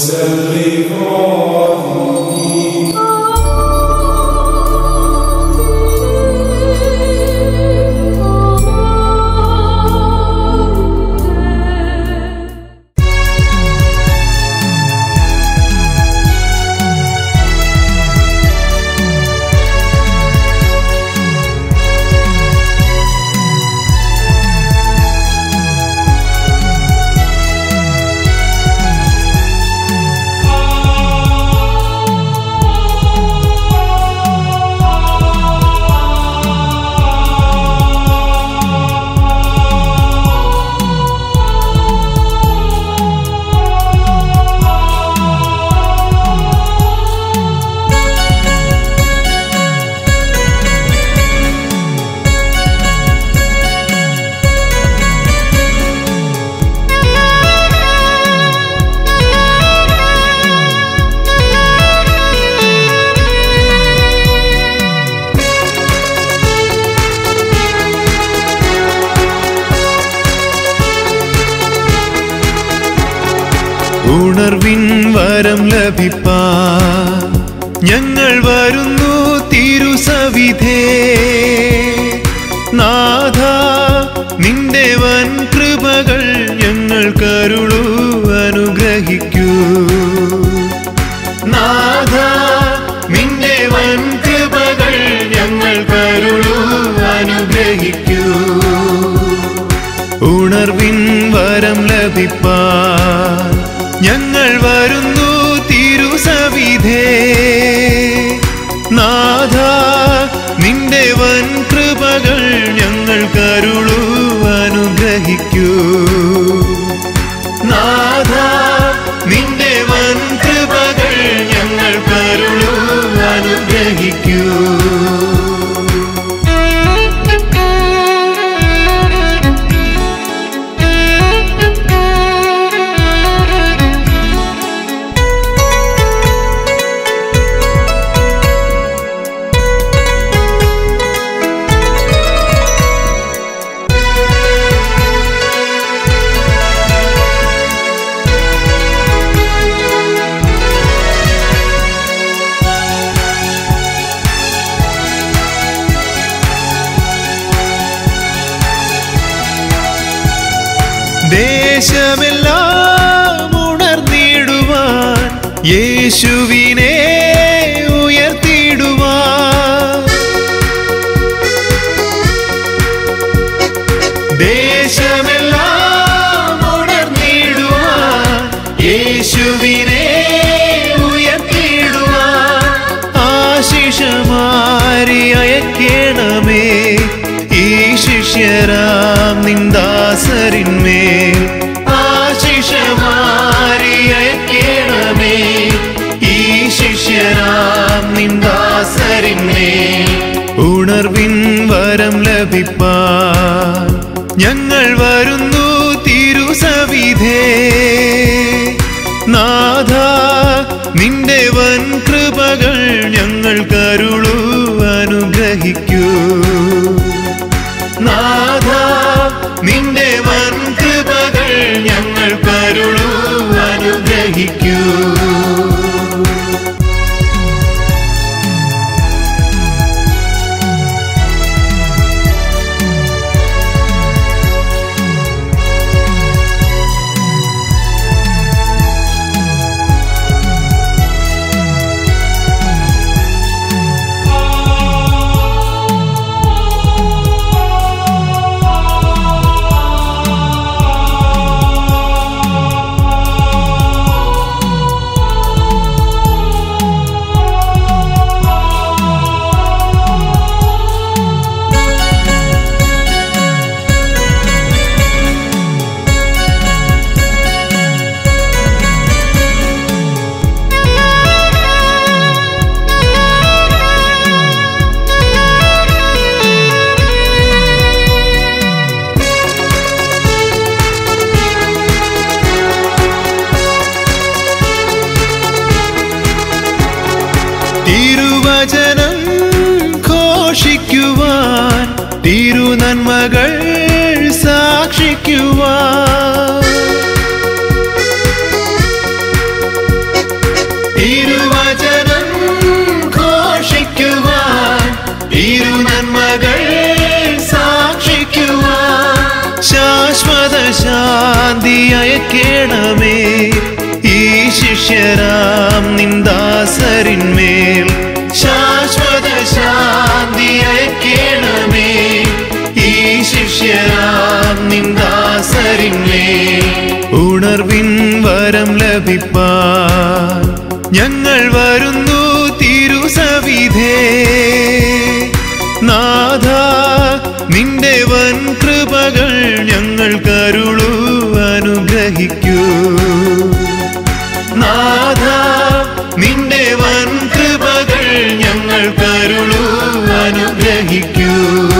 ഉണർവിൻ വരം ലഭിപ്പാ ഞങ്ങൾ വരുന്നു തിരുസവിധേ നാഥ നിന്റെ വൻ കൃപകൾ ഞങ്ങൾ കരുളു അനുഗ്രഹിക്കൂ നാഥ നിന്റെ വൻ കൃപകൾ ഞങ്ങൾ കരുളു അനുഗ്രഹിക്കൂ ഉണർവിൻ വരം ലഭിപ്പാ ഞങ്ങൾ വരുന്നു തിരുസവിധേ നാഥ നിന്റെ വൻ കൃപകൾ ഞങ്ങൾ കരുളു അനുഗ്രഹിക്കൂ നാഥ നിന്റെ വൻ കൃപകൾ ഞങ്ങൾ കരുളു അനുഗ്രഹിക്കൂ ദേശമെല്ലാം ഉണർന്നിടുവാൻ യേശുവിനെ ഉയർത്തിടുവാൻ ദേശമെല്ലാം ഉണർന്നിടുവാൻ യേശുവിനെ ഉയർത്തിടുവാൻ ആശിഷമാരി അയക്കണമേ ഈ ശിഷ്യരാം നിന്ദാസരിന്മേൽ ആശിഷമാരി അയക്കണമേ ഈ ശിഷ്യരാം നിന്ദാസരിന്മേൽ ഉണർവിൻ വരം ലഭിപ്പാൻ ഞങ്ങൾ വരുന്നു തിരുസവിധേ നാഥ നിന്റെ വൻ കൃപകൾ ഞങ്ങൾ കരുളു അനുഗ്രഹിക്കൂ നാഥ നിന്റെ വൻ കൃപകൾ ഞങ്ങൾ കരുളു അനുഗ്രഹിക്കൂ തിരുവചനം ഘോഷിക്കുവാൻ തിരുനന്മകൾ സാക്ഷിക്കുവാൻ അയക്കേണമേ ഈ ശിഷ്യരാം നിന്ദാസരിന്മേൽ ശാശ്വത ശാന്തി അയക്കേണമേ ഈ ശിഷ്യരാം നിന്ദാസരിന്മേൽ ഉണർവിൻ വരം ലഭിപ്പാൻ ഞങ്ങൾ വരുന്നു തിരുസവിധേ നാഥ നിന്റെ വൻ കൃപകൾ ഞങ്ങൾ കരുളു അനുഗ്രഹിക്കൂ നാഥ നിന്റെ വൻ കൃപകൾ ഞങ്ങൾ കരുളു അനുഗ്രഹിക്കൂ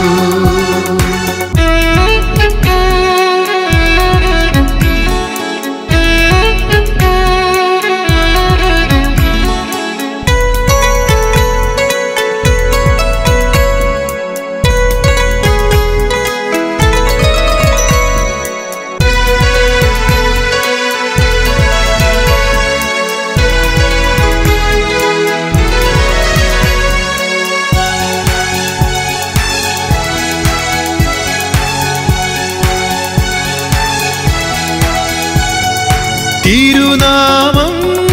തിരുനാമം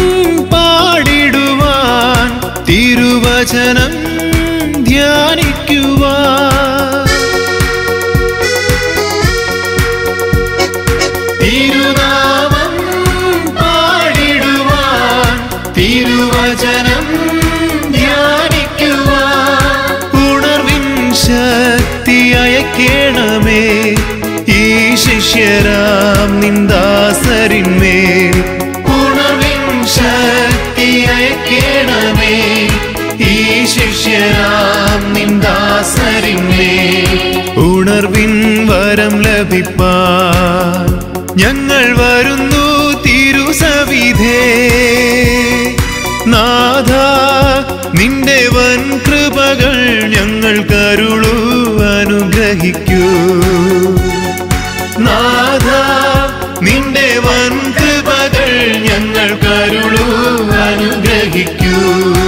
പാടിടുവാൻ തിരുവചനം ധ്യാനിക്കുവാൻ തിരുനാമം പാടിടുവാൻ തിരുവചനം ധ്യാനിക്കുവാൻ ഉണർവിൻ ശക്തി അയക്കേണമേ ഈ ശിഷ്യരാം നിന്ദാസരിന്മേൽ ഉണർവിൻ ശക്തി അയക്കേണമേ ഈ ശിഷ്യരാം നിന്ദാസരിന്മേൽ ഉണർവിൻ വരം ലഭിപ്പാൻ ഞങ്ങൾ വരുന്നു തിരുസവിധേ നാഥ നിന്റെ വൻ കൃപകൾ ഞങ്ങൾ കരുളു അനുഗ്രഹിക്കൂ നാഥ നിന്റെ വൻ കൃപകൾ ഞങ്ങൾ കരുളു അനുഗ്രഹിക്കൂ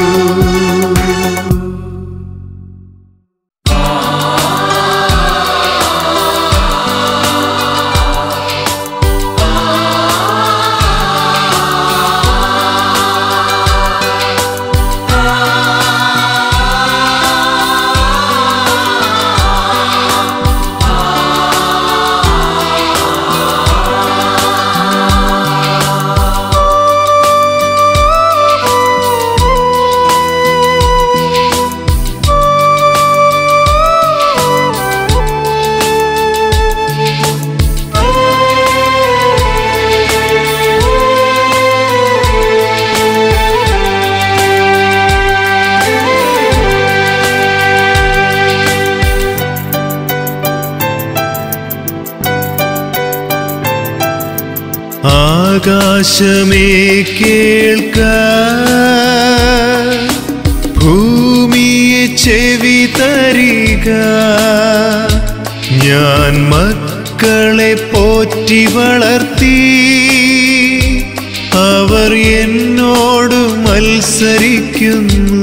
ആകാശമേ കേൾക്ക ഭൂമിയെ ചെവി തരിക ഞാൻ മക്കളെ പോറ്റി വളർത്തി അവർ എന്നോട് മത്സരിക്കുന്നു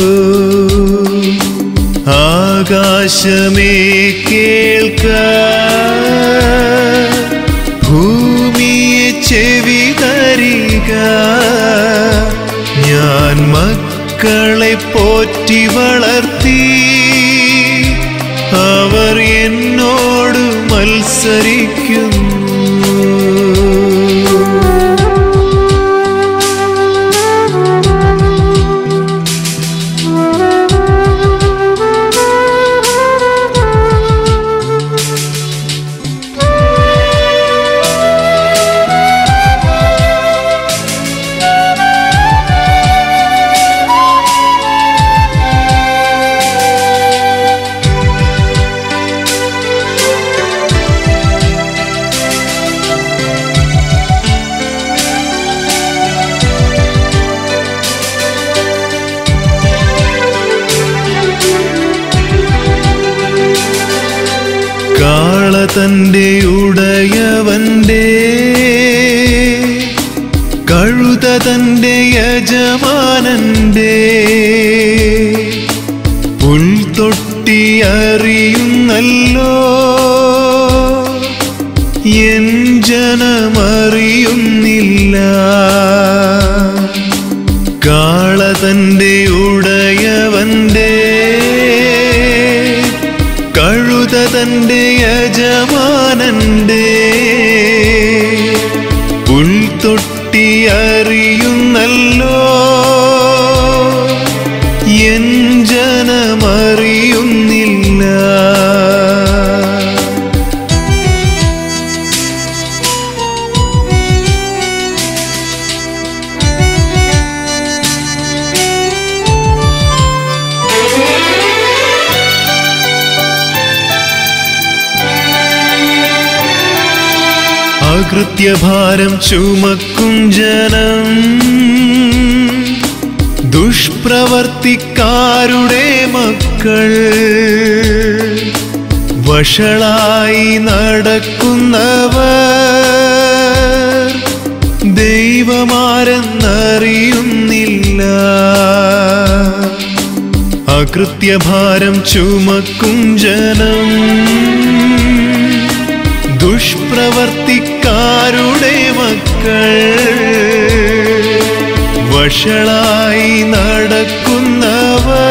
ആകാശമേ കേൾക്ക ഭൂമിയെ ചെവി തരിക ഞാൻ മക്കളെ പോറ്റി വളർത്തി അവർ എന്നോട് മത്സരിക്കുന്നു കാള തന്റെ ഉടയവന്റെ കഴുത തന്റെ യജമാനന്റെ പുൽത്തൊട്ടി അറിയുന്നല്ലോ എൻ ജനമറിയുന്നല്ലോ അറിയുന്നില്ല കാള തന്റെ ഉടയവന്റെ കഴുത തന്റെ യജമാനന്റെ ഉൾത്തൊട്ടി അറിയുന്നല്ലോ എൻ ജനമറിയുന്നില്ല അകൃത്യഭാരം ചുമക്കും ജനം ദുഷ്പ്രവർത്തിക്കാരുടെ മക്കൾ വഷളായി നടക്കുന്നവർ ദൈവമാരെന്നറിയുന്നില്ല അകൃത്യഭാരം ചുമക്കും ജനം ദുഷ്പ്രവർത്തിക്കാരുടെ മക്കൾ വഷളായി നടക്കുന്നവർ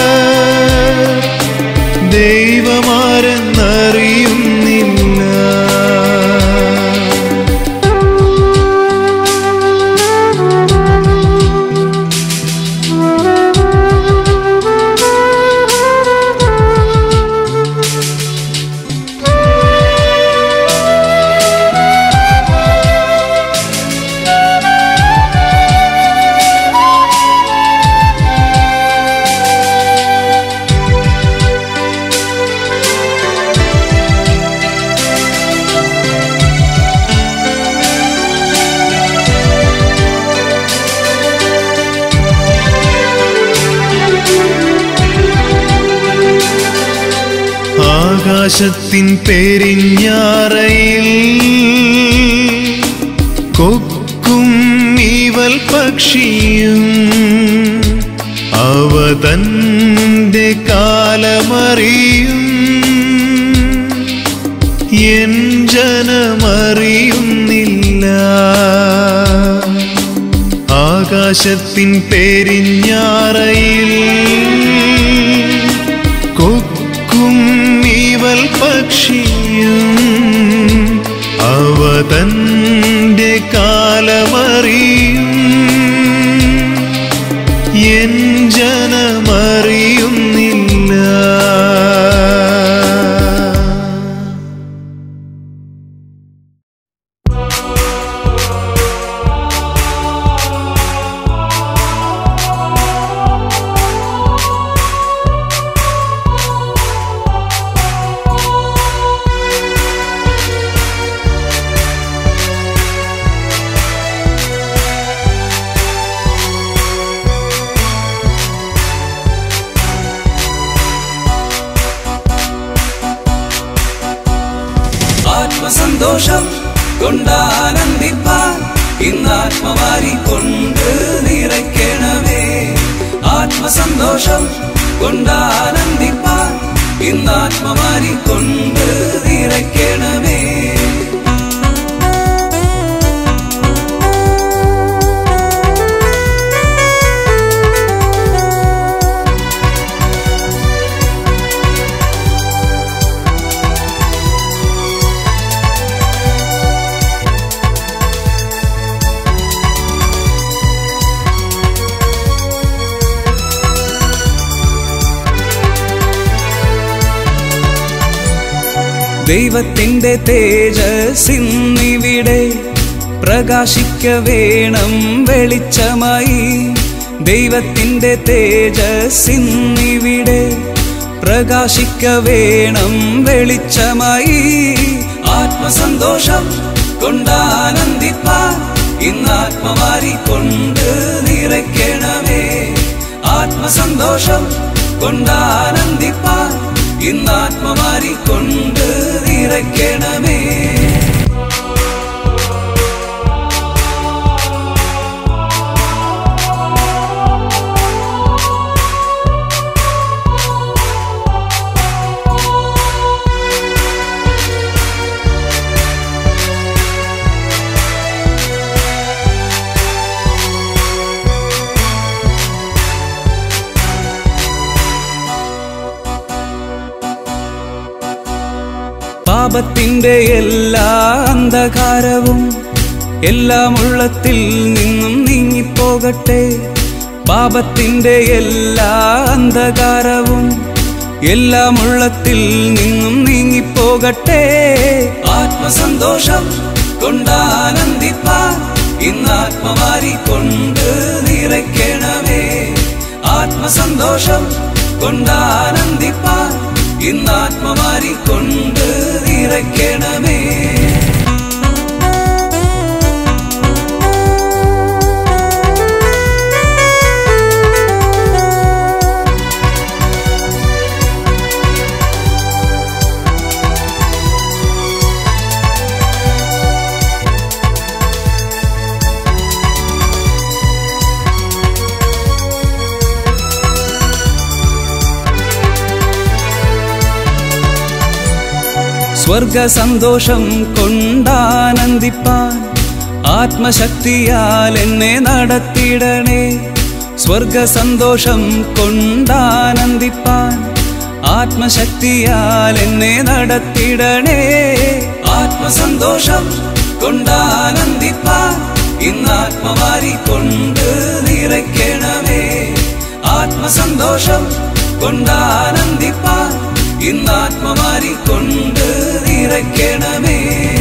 ദൈവമാരെന്നറിയുന്നില്ല ആകാശത്തിൻ പെരിഞ്ഞാറയിൽ കൊക്കും ഈവൽ പക്ഷിയും അവ തന്റെ കാലമറിയും എൻ ജനമറിയുന്നില്ല ആകാശത്തിൻ പെരിഞ്ഞാറയിൽ കൊക്കും ഈവൽ പക്ഷിയും അവ തന്റെ കാലമറിയും എൻ ജനമറിയുന്നില്ല ആത്മസന്തോഷം കൊണ്ടാനന്ദിപ്പാൻ ഇന്നാത്മവാരി കൊണ്ട് നിറയ്ക്കണമേ ആത്മസന്തോഷം കൊണ്ടാനന്ദിപ്പാൻ ഇന്നാത്മവാരി കൊണ്ട് നിറയ്ക്കണമേ ദൈവത്തിന്റെ തേജസ്സിന്നിവിടെ പ്രകാശിക്ക വേണം വെളിച്ചമായി ദൈവത്തിന്റെ തേജസ്സിന്നിവിടെ പ്രകാശിക്ക വേണം വെളിച്ചമായി ആത്മസന്തോഷം കൊണ്ടാനന്ദിപ്പാൻ ഇന്നാത്മവാരി കൊണ്ട് നിറയ്ക്കണമേ ആത്മസന്തോഷം കൊണ്ടാനന്ദിപ്പാൻ ഇന്നാത്മവാരി കൊണ്ട് നിറയ്ക്കണമേ പാപത്തിന്റെ എല്ലാ അന്ധകാരവും എല്ലാം ഉള്ളത്തിൽ നിന്നും നീങ്ങിപ്പോകട്ടെ പാപത്തിന്റെ എല്ലാ അന്ധകാരവും എല്ലാം ഉള്ളത്തിൽ നിന്നും നീങ്ങിപ്പോകട്ടെ ആത്മസന്തോഷം കൊണ്ടാനന്ദിപ്പാൻ ഇന്നാത്മമാരി കൊണ്ട് നിറയ്ക്കണമേ ആത്മസന്തോഷം കൊണ്ടാനന്ദിപ്പാൻ ഇന്നാത്മമാരി കൊണ്ട് നിറയ്ക്കണമേ സ്വർഗ സന്തോഷം കൊണ്ടാനന്ദിപ്പാൻ ആത്മശക്തിയാൽ എന്നെ നടത്തിയിടണേ സ്വർഗ സന്തോഷം കൊണ്ടാനന്ദിപ്പാൻ ആത്മശക്തിയാൽ എന്നെ നടത്തിയിടണേ ആത്മസന്തോഷം കൊണ്ടാനന്ദിപ്പാൻ ഇന്നാത്മവാരി കൊണ്ട് നിറയ്ക്കണമേ ആത്മസന്തോഷം കൊണ്ടാനന്ദിപ്പാൻ ഇന്നാത്മവാരി കൊണ്ട് നിറയ്ക്കണമേ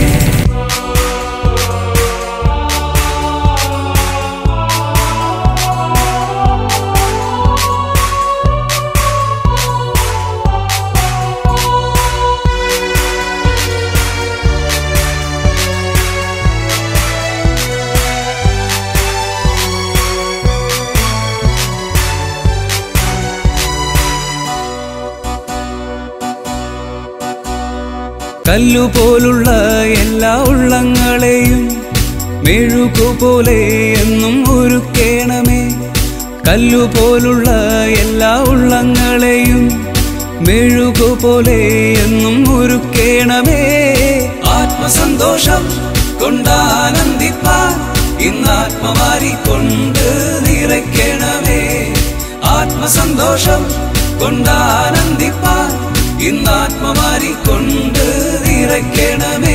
കല്ലുപോലുള്ള എല്ലാ ഉള്ളങ്ങളെയും മെഴുകുപോലെ എന്നും ഒരുക്കേണമേ കല്ലുപോലുള്ള എല്ലാ ഉള്ളങ്ങളെയും മെഴുകുപോലെ എന്നും ഒരുക്കേണമേ ആത്മസന്തോഷം കൊണ്ടാനന്ദിപ്പാൻ ഇന്നാത്മവാരി കൊണ്ട് നിറയ്ക്കണമേ ആത്മസന്തോഷം കൊണ്ടാനന്ദിപ്പാൻ ഇന്നാത്മവാരി കൊണ്ട് നിറയ്ക്കണമേ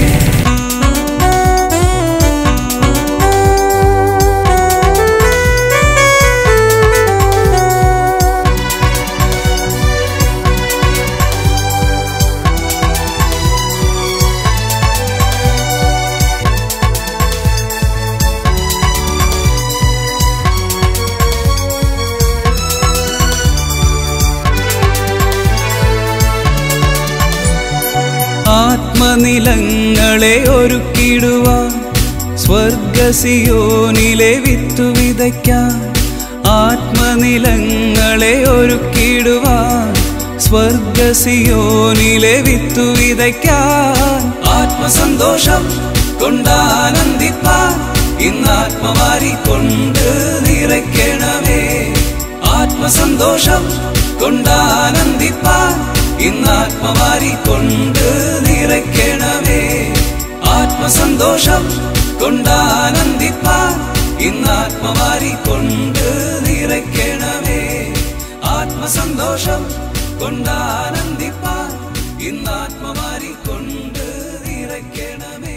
ആത്മനിലങ്ങളെ ഒരുക്കിടുവാൻ സ്വർഗസിയോനിലെ വിത്തു വിതയ്ക്കാൻ ആത്മനിലങ്ങളെ ഒരുക്കിടുവാൻ സ്വർഗസിയോനിലെ വിത്തു വിതയ്ക്കാൻ ആത്മസന്തോഷം കൊണ്ടാനന്ദിപ്പാൻ ഇന്നാത്മവാരി കൊണ്ട് നിറയ്ക്കണമേ ആത്മസന്തോഷം കൊണ്ടാനന്ദിപ്പാൻ ഇന്നാത്മവാരി കൊണ്ട് നിറയ്ക്കണമേ ആത്മസന്തോഷം കൊണ്ടാനന്ദിപ്പാൻ ഇന്നാത്മവാരി കൊണ്ട് നിറയ്ക്കണമേ ആത്മസന്തോഷം കൊണ്ടാനന്ദിപ്പാൻ ഇന്നാത്മവാരി കൊണ്ട് നിറയ്ക്കണമേ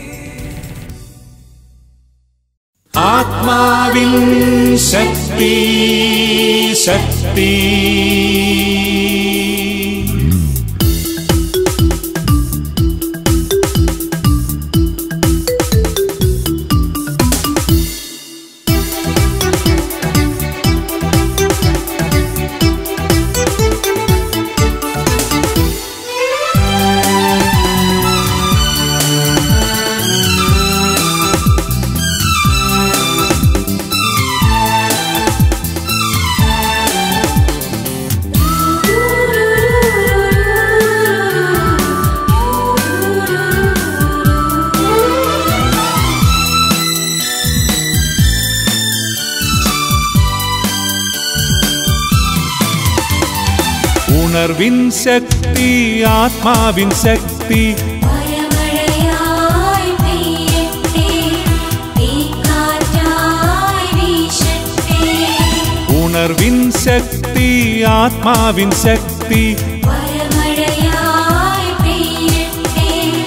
ആത്മാവിൻ ശക്തി ശക്തി ഉണർവിൻ ശക്തി ആത്മാവിൻ ശക്തി മഴമഴയായി പെയ്യട്ടെ തീക്കാറ്റായി വീശട്ടെ ഉണർവിൻ ശക്തി ആത്മാവിൻ ശക്തി മഴമഴയായി പെയ്യട്ടെ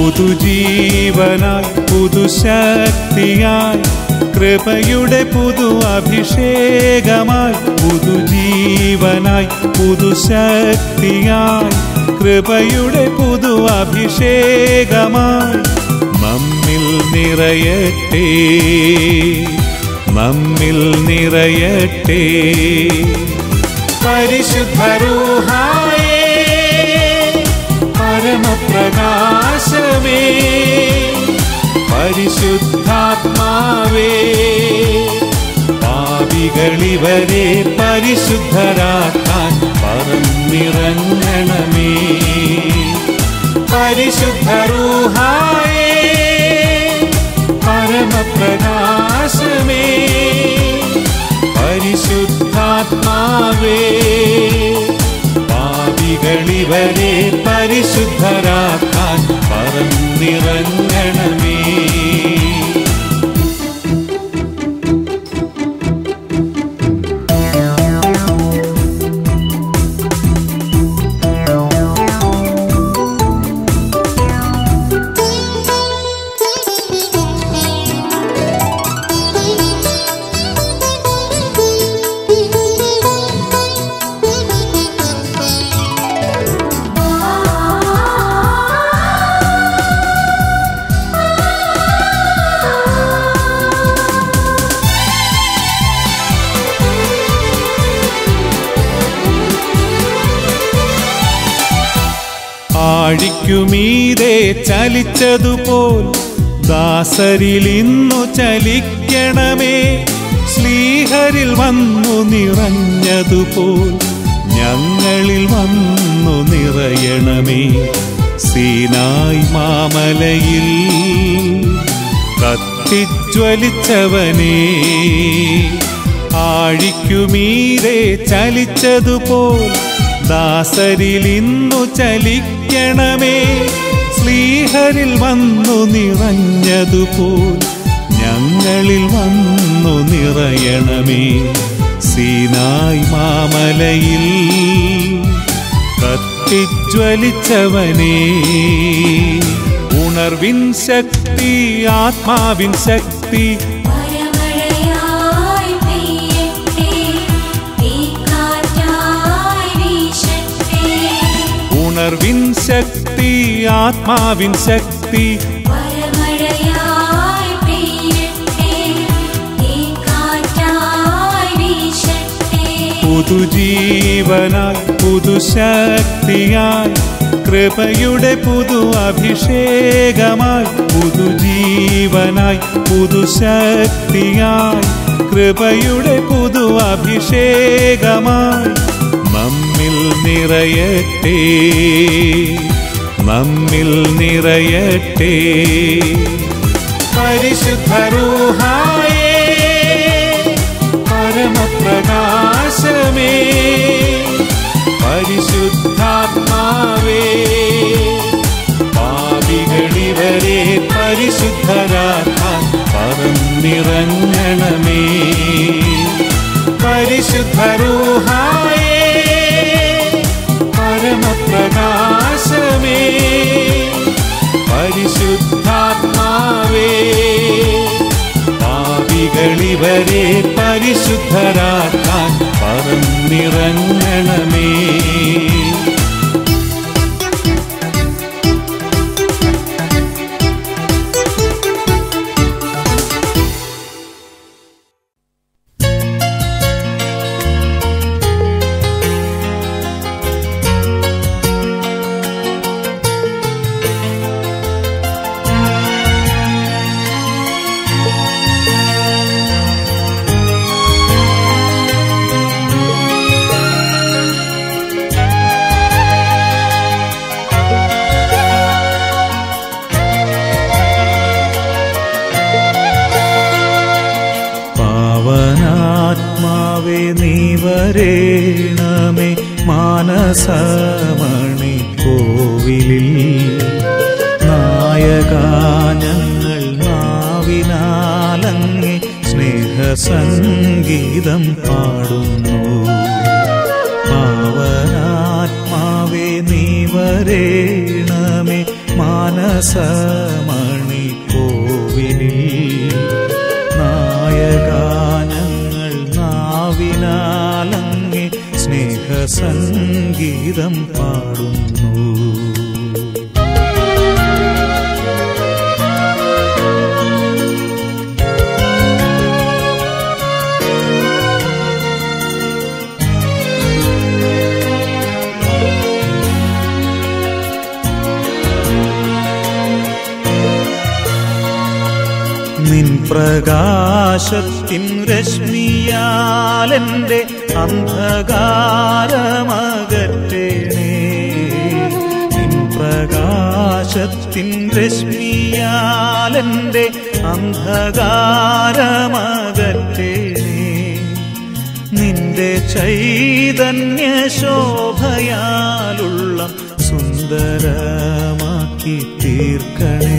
പുതുജീവനായി പുതുശക്തിയായി കൃപയുടെ പുതു അഭിഷേകമായി പുതുജീവനായി പുതുശക്തിയായി കൃപയുടെ പുതു അഭിഷേകമായി നമ്മിൽ നിറയട്ടെ നമ്മിൽ നിറയട്ടെ പരിശുദ്ധരൂഹായേ പരമപ്രകാശമേ പരിശുദ്ധാത്മാവേ പാപികളിവരെ പരിശുദ്ധരാക്കാൻ പറന്നിറങ്ങണമേ പരിശുദ്ധരൂഹായേ പരമപ്രകാശമേ പരിശുദ്ധാത്മാവേ പാപികളിവരെ പരിശുദ്ധരാക്കാൻ പറന്നിറങ്ങണമേ ആഴിക്കുമീതെ ചലിച്ചതുപോൽ ദാസരിൽ ഇന്നു ചലിക്കണമേ ശ്ലീഹരിൽ വന്നു നിറഞ്ഞതുപോൽ ഞങ്ങളിൽ വന്നു നിറയണമേ സീനായി മാമലയിൽ കത്തിജ്വലിച്ചവനേ ആഴിക്കുമീതെ ചലിച്ചതുപോൽ ദാസരിൽ ഇന്നു ചലിക്കണമേ ശ്ലീഹരിൽ വന്നു നിറഞ്ഞതുപോൽ ഞങ്ങളിൽ വന്നു നിറയണമേ സീനായി മാമലയിൽ കത്തിജ്വലിച്ചവനേ ഉണർവിൻ ശക്തി ആത്മാവിൻ ശക്തി പരമഴയായി പെയ്യട്ടെ തീക്കാറ്റായി വീശട്ടെ ഉണർവിൻ ശക്തി ആത്മാവിൻ ശക്തി പരമഴയായി പെയ്യട്ടെ തീക്കാറ്റായി വീശട്ടെ പുതുജീവനായി പുതുശക്തിയായി കൃപയുടെ പുതു അഭിഷേകമായി പുതുജീവനായി പുതുശക്തിയായി കൃപയുടെ പുതു അഭിഷേകമായി നമ്മിൽ നിറയട്ടെ നമ്മിൽ നിറയട്ടെ പരിശുദ്ധരൂഹായേ പരമപ്രകാശമേ പരിശുദ്ധാത്മാവേ പാപികളിവരെ പരിശുദ്ധരാക്കാൻ പറന്നിറങ്ങണമേ പരിശുദ്ധരൂഹായേ പരമപ്രകാശമേ പരിശുദ്ധാത്മാവേ പാപികളിവരെ പരിശുദ്ധരാക്കാൻ പറന്നിറങ്ങണമേ പാവനാത്മാവേ നീ വരേണമേ മാനസമണി കോവിലിൽ നായകാനങ്ങൾ നാവിനാലങ്ങി സ്നേഹസംഗീതം പാടുന്നു പാവനാത്മാവേ നീ വരേണമേ മാന മാനസമണി കോവിലിൽ നായഗാനങ്ങൾ നാവിനാലങ്ങെ സ്നേഹസംഗീതം പാടുന്നു നിൻ പ്രകാശത്തിൻ രശ്മിയാലെന്റെ അന്ധകാരമകറ്റേണേ നിൻ പ്രകാശത്തിൻ രശ്മിയാലെന്റെ അന്ധകാരമകറ്റേണേ നിന്റെ ചൈതന്യ ശോഭയാലുള്ള സുന്ദരമാക്കി തീർക്കണേ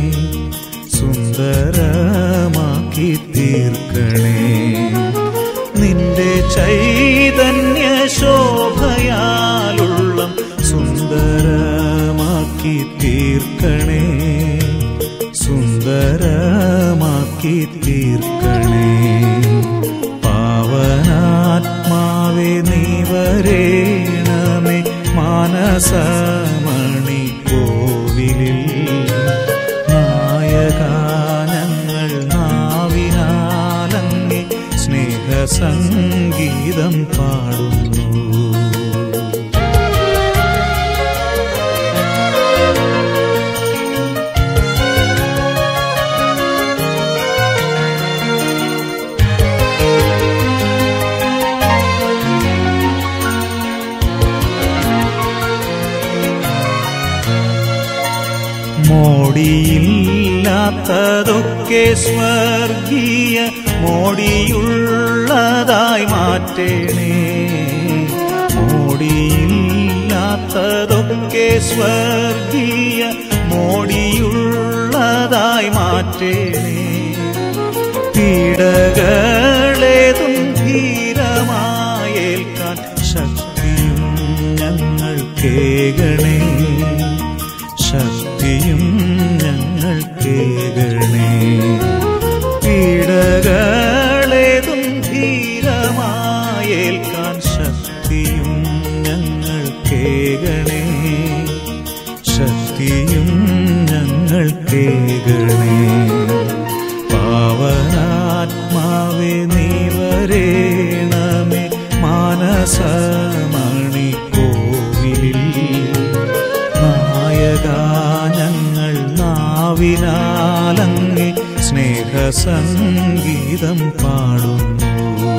സുന്ദരമാക്കി തീർക്കണേ നിന്റെ ചൈതന്യ ശോഭയാലുള്ള സുന്ദരമാക്കി തീർക്കണേ സുന്ദരമാക്കി തീർക്കണേ പാവനാത്മാവേ നീ വരേണമേ മാനസമണി കോവിലിൽ നായഗാനങ്ങൾ നാവിനാലങ്ങി സ്നേഹസംഗീതം പാടുന്നു മോടിയില്ലാത്തതൊക്കെ സ്വർഗീയ മോടിയുള്ളതായി മാറ്റേണേ മോടിയില്ലാത്തതൊക്കെ സ്വർഗീയ മോടിയുള്ളതായി മാറ്റേണേ പീഡകളേതും ധീരമായേൽക്കാൻ ശക്തിയും ഞങ്ങൾ കേകണേ ശക്തിയും ഞങ്ങൾ കേകണേ പീഡകളേതും ധീരമായേൽക്കാൻ ശക്തിയും ഞങ്ങൾ കേകണേ ശക്തിയും ഞങ്ങൾ കേകണേ പാവനാത്മാവേ നീ വരേണമേ മാനസമണി കോവിലിൽ നായഗാനങ്ങൾ നാവിനാലങ്ങി സ്നേഹസംഗീതം പാടുന്നു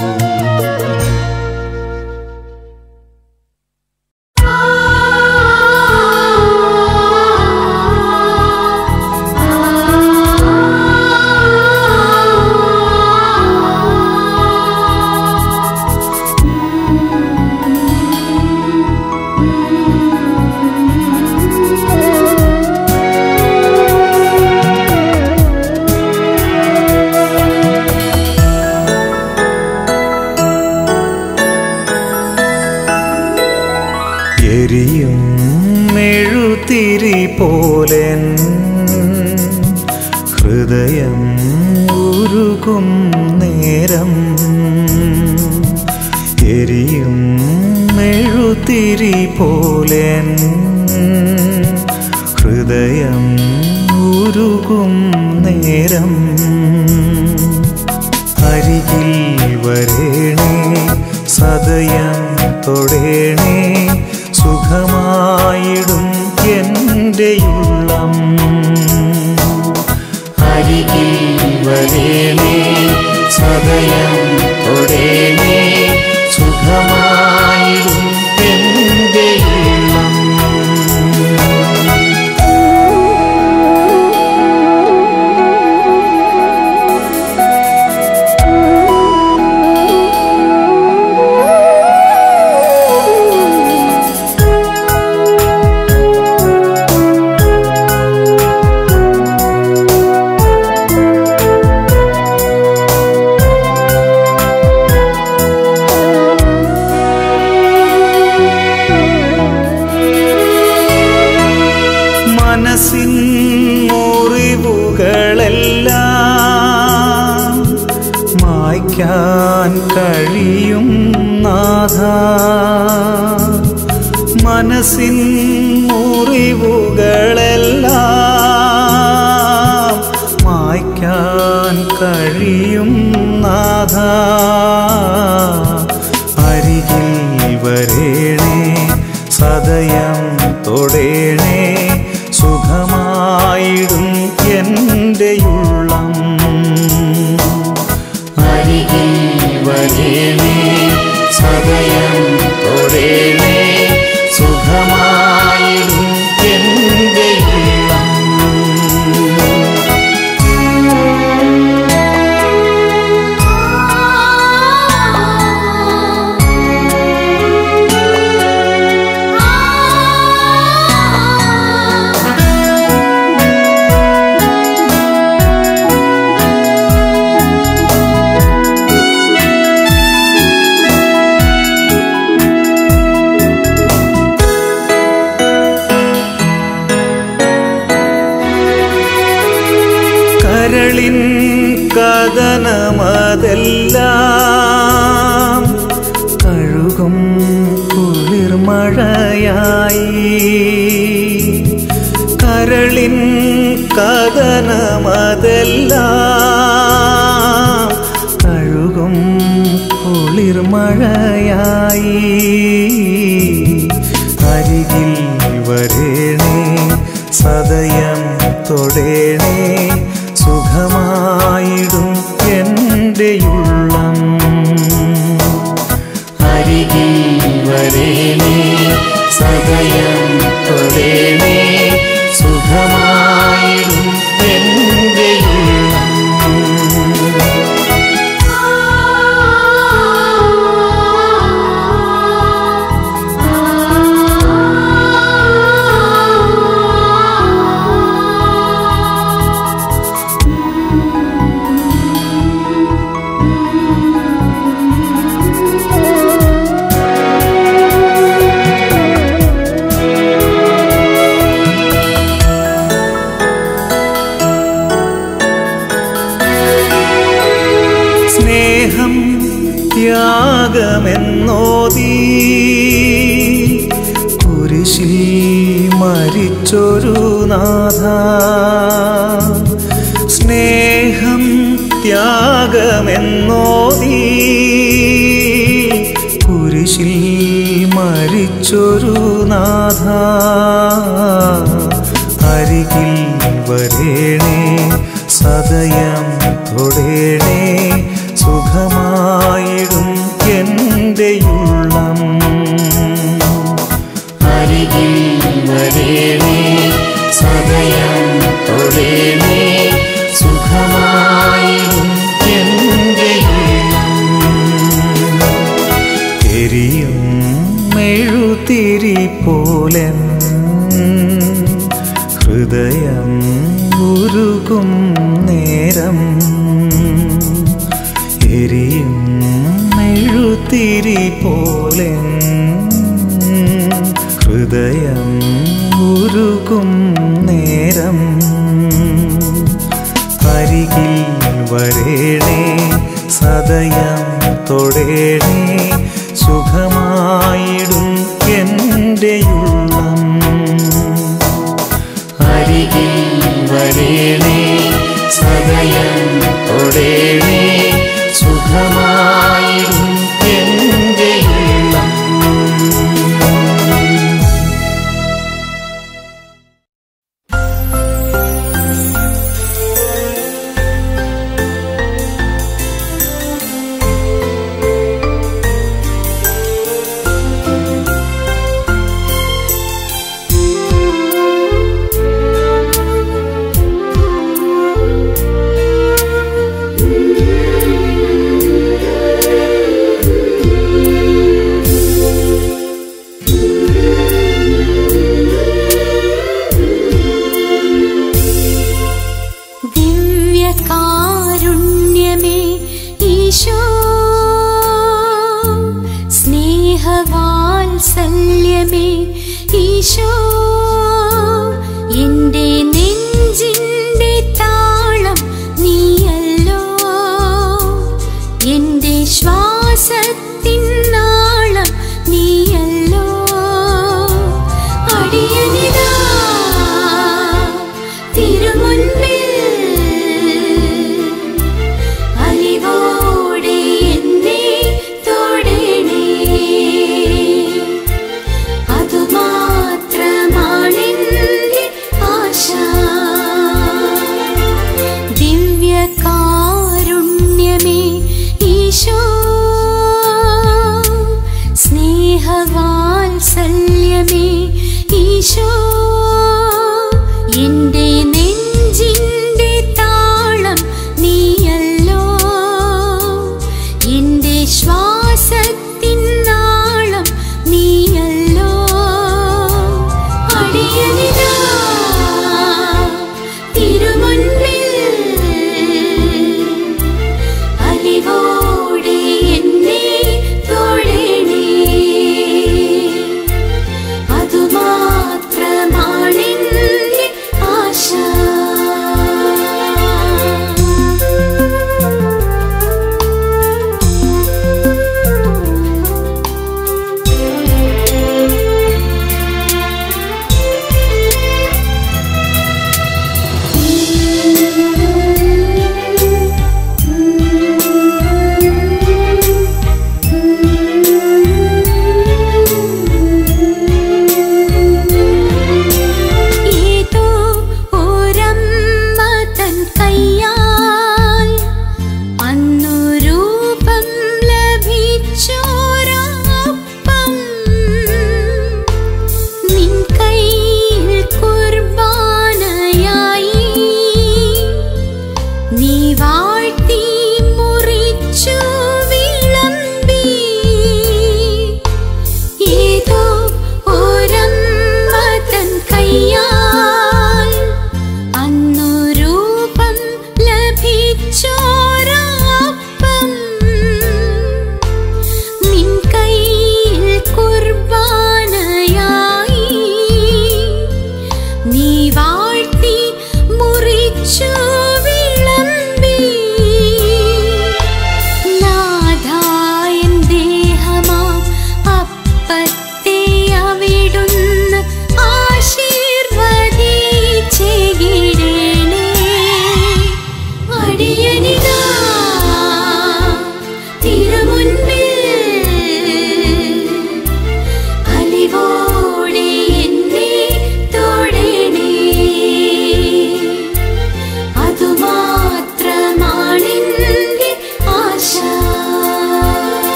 എരിയും മെഴുതിരി പോലെൻ ഹൃദയം ഉരുകും നേരം എരിയും മെഴുതിരി പോലെൻ ഹൃദയം ഉരുകും നേരം അരികിൽ വരേണേ സദയം തൊടേണേ സുഖമായിടും എൻ്റെ ഉള്ളം അരികിൽ വരേണേ സദയം തൊടേണേ സുഖമായിടും എൻ്റെ ഉള്ളം മായ്ക്കാൻ കഴിയും നാഥ മനസ്സിൻ മുറിവുകളെല്ലാം മായ്ക്കാൻ കഴിയും നാഥ അരികിൽ വരേണേ സദയം തൊടേണേ സുഖമായിടും എൻ്റെ ഉള്ളം അരികിൽ വരേണേ സദയം തൊടേണേ സുഖമായിടും എൻ്റെ ഉള്ളം കരളിൻ കഥനമതെല്ലാം കഴുകും കുളിർമഴയായി കരളിൻ കഥനമതെല്ലാം കഴുകും കുളിർമഴയായി അരികിൽ വരേണേ സദയം തൊടേണേ സുഖമായിടും എൻ്റെ ഉള്ളം അരികിൽ വരേണേ സദയം തൊടേണേ സുഖമായിടും എൻ്റെ ഉള്ളം സ്നേഹം ത്യാഗമെന്നോതി കുരിശിൽ മരിച്ചൊരു നാഥ സ്നേഹം ത്യാഗമെന്നോതി കുരിശിൽ മരിച്ചൊരു നാഥ അരികിൽ വരേണേ സദയം തൊടേണേ സുഖമായിടും എൻ്റെ ഉള്ളം അരികിൽ വരേണേ സദയം തൊടേണേ സുഖമായിടും എൻ്റെ ഉള്ളം എരിയും മെഴുതിരി പോലൻ ഹൃദയം ഉരുകും നേരം എരിയും മെഴുതിരി പോലൻ ഹൃദയം ഉരുകും നേരം അരികിൽ വരേണേ സദയം തൊടേണേ സുഖമായിടും എൻ്റെ ഉള്ളം അരികിൽ വരേണേ സദയം തൊടേണേ സുഖമായിടും എൻ്റെ ഉള്ളം ദിവ്യകാരുണ്യമേ ഈശോ സ്നേഹവാത്സല്യമേ ഈശോ എൻ്റെ നെഞ്ചിൻ്റെ താളം നീയല്ലോ എൻ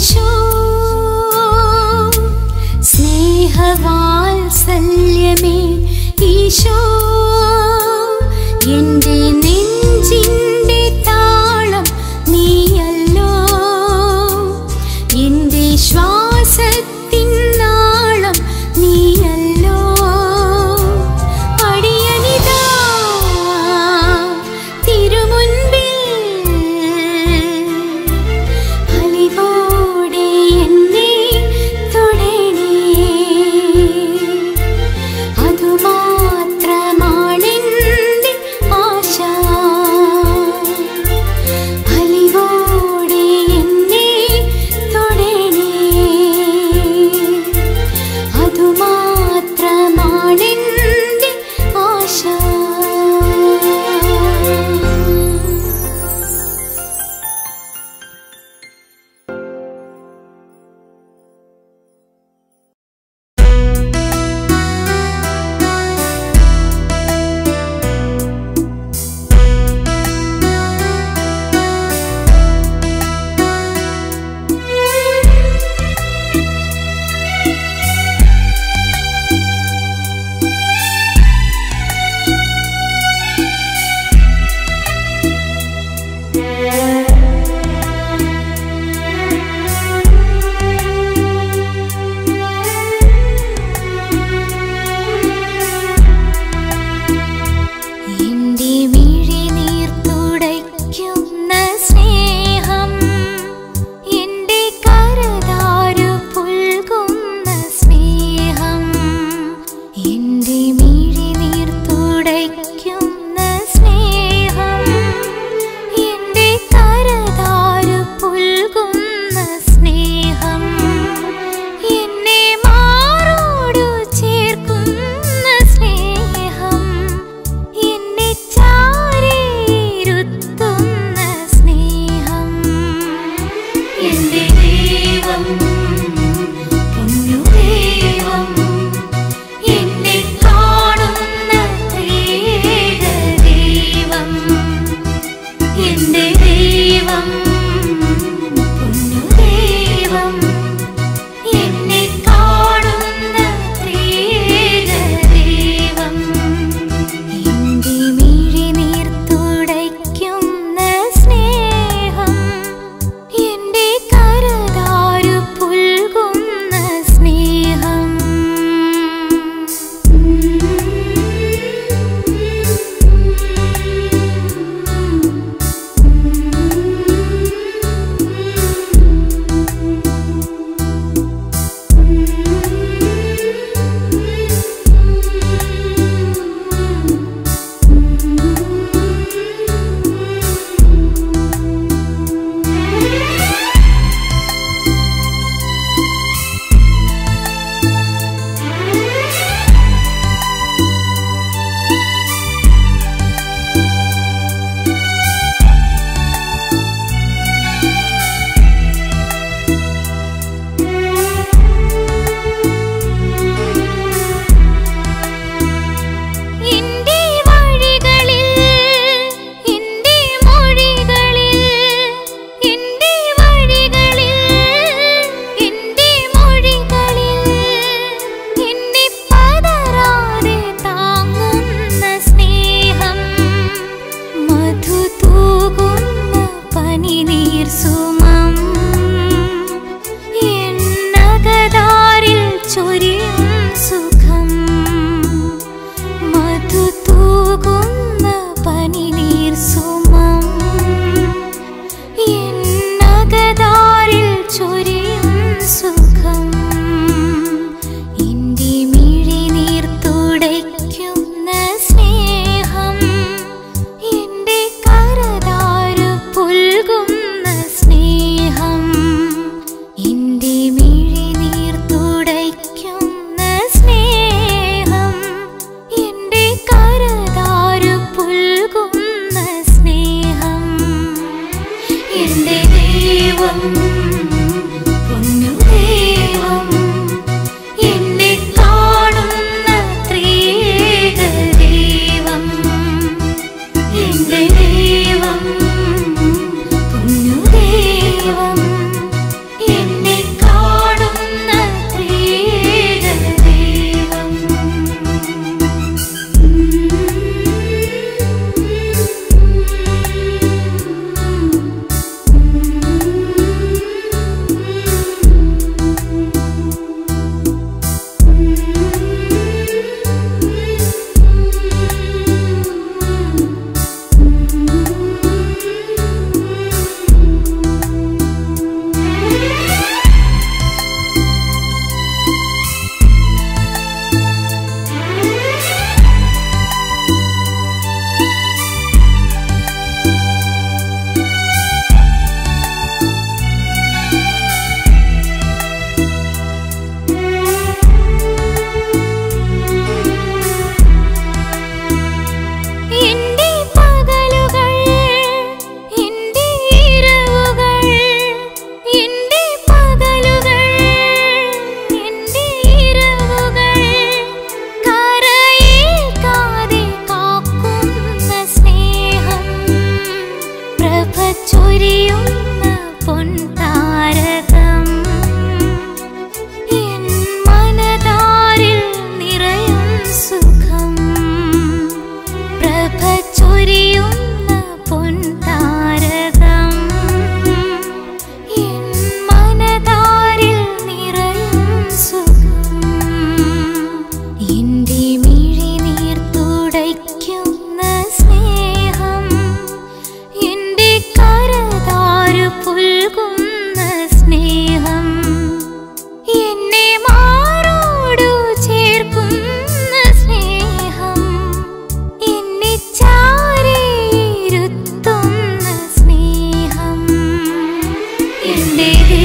ഈശോ സ്നേഹവാത്സല്യമേ ഈശോ എൻ്റെ നെഞ്ചിൻ്റെ താളം നീയല്ലോ എൻ്റെ ശ്വാസത്തിൻ നാളം നീയല്ലോ അടിയനിതാ തിരുമുൻപിൽ അലിവോടെ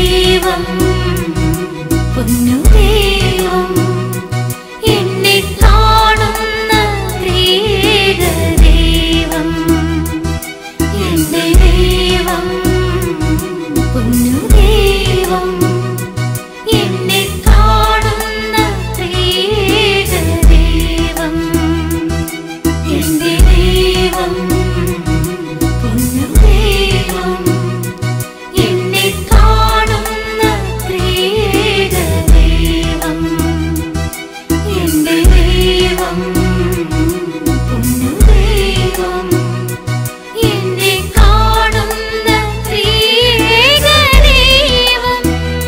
ദൈവം പൊന്നു ദൈവം എന്നെ കാണുന്ന ത്രിയേക ദൈവം എന്റെ ദൈവം പൊന്നു ദൈവം എന്നെ കാണുന്ന ത്രിയേക ദൈവം എന്റെ ദൈവം പൊന്നു ദൈവം എന്നെ കാണുന്ന ത്രിയേക ദൈവം എന്റെ ദൈവം പൊന്നു ദൈവം എന്നെ കാണുന്ന ത്രിയേക ദൈവം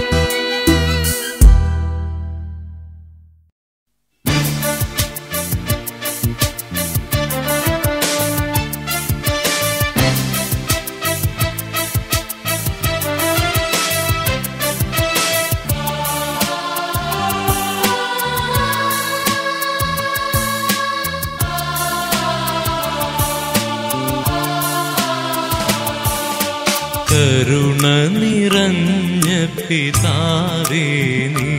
കരുണ നിറഞ്ഞ പിതാവേ നീ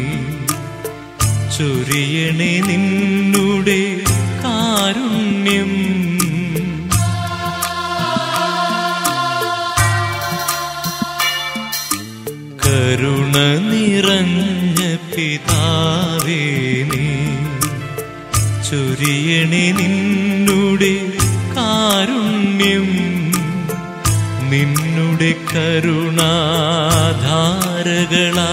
ചൊരിയണേ നിന്നുടെ കാരുണ്യം കരുണ നിറഞ്ഞ പിതാവേ നീ ചൊരിയണേ നിന്നുടെ കാരുണ്യം നിന്നുടെ കരുണാധാരകളാ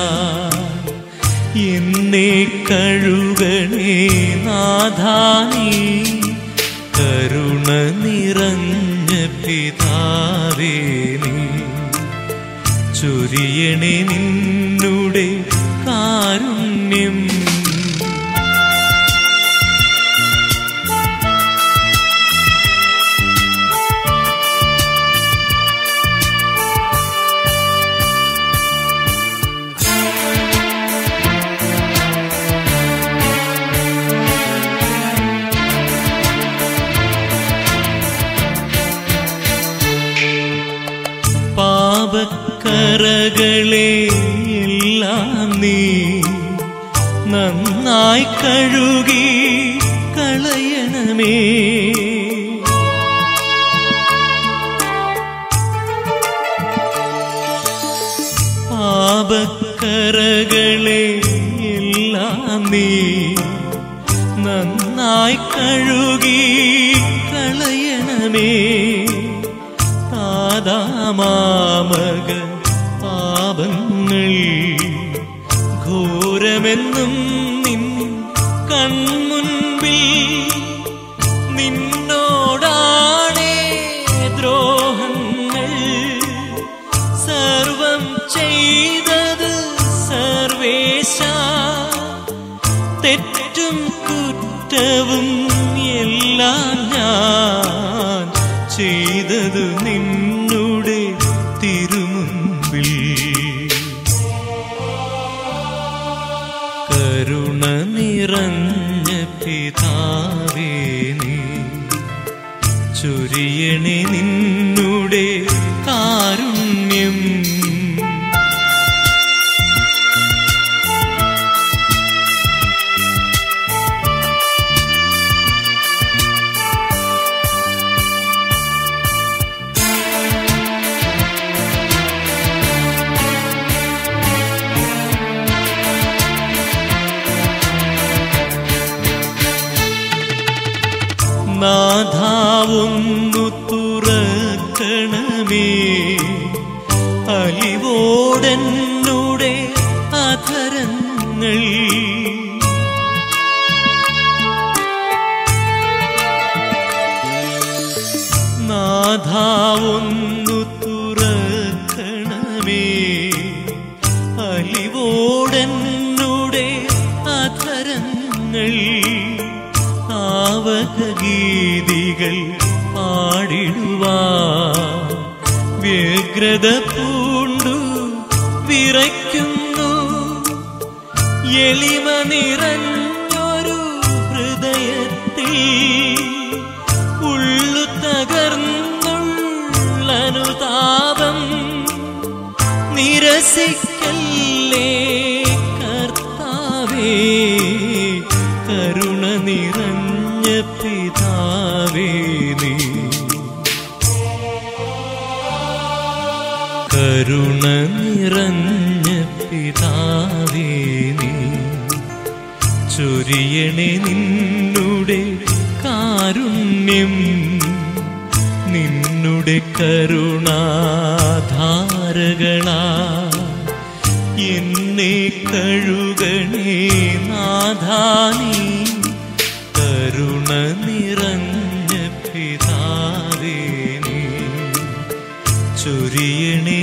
എന്നെ കഴുകണേ നാഥാനീ കരുണ നിറഞ്ഞ പിതാവേ നീ ചൊരിയണേ നിന്നുടെ കാരുണ്യം പാപക്കറകളെ എല്ലാം നീ നന്നായി കഴുകി കളയണമേ പാപക്കറകളെ എല്ലാം നീ നന്നായി കഴുകി കളയണമേ താതാമാമക പാപങ്ങൾ ഘോരമെന്നും നിൻ കൺമുൻപിൽ നിന്നോടാണേ ദ്രോഹങ്ങൾ സർവം ചെയ്തത് സർവേശ തെറ്റും കുറ്റവും എല്ലാം ഞാൻ ചെയ്തതു നിന്നുടെ തിരുമുൻപിൽ കരുണ നിറഞ്ഞ പിതാവേ നീ ചൊരിയണേ നിന്നുടെ കാരുണ്യം നാഥാവൊന്നു തുറക്കണമേ അലിവോടെന്നുടെ അധരങ്ങൾ നാഥാവൊന്നു തുറക്കണമേ അലിവോടെന്നുടെ അധരങ്ങൾ ആവകഗീതികൾ പാടിടുവാ വ്യഗ്രത പൂണ്ടു വിറയ്ക്കുന്നു എളിമ നിറഞ്ഞൊരു ഹൃദയത്തിൽ ഉള്ളു തകർന്നുള്ളനുതാപം നിരസിക്കൽ പിതാവേ നീ ചൊരിയണേ നിന്നുടെ കാരുണ്യം നിന്നുടെ കരുണാധാരകളാ എന്നെ കഴുകണേ നാഥാനീ കരുണ നിറഞ്ഞ പിതാവേ നീ ചൊരിയണേ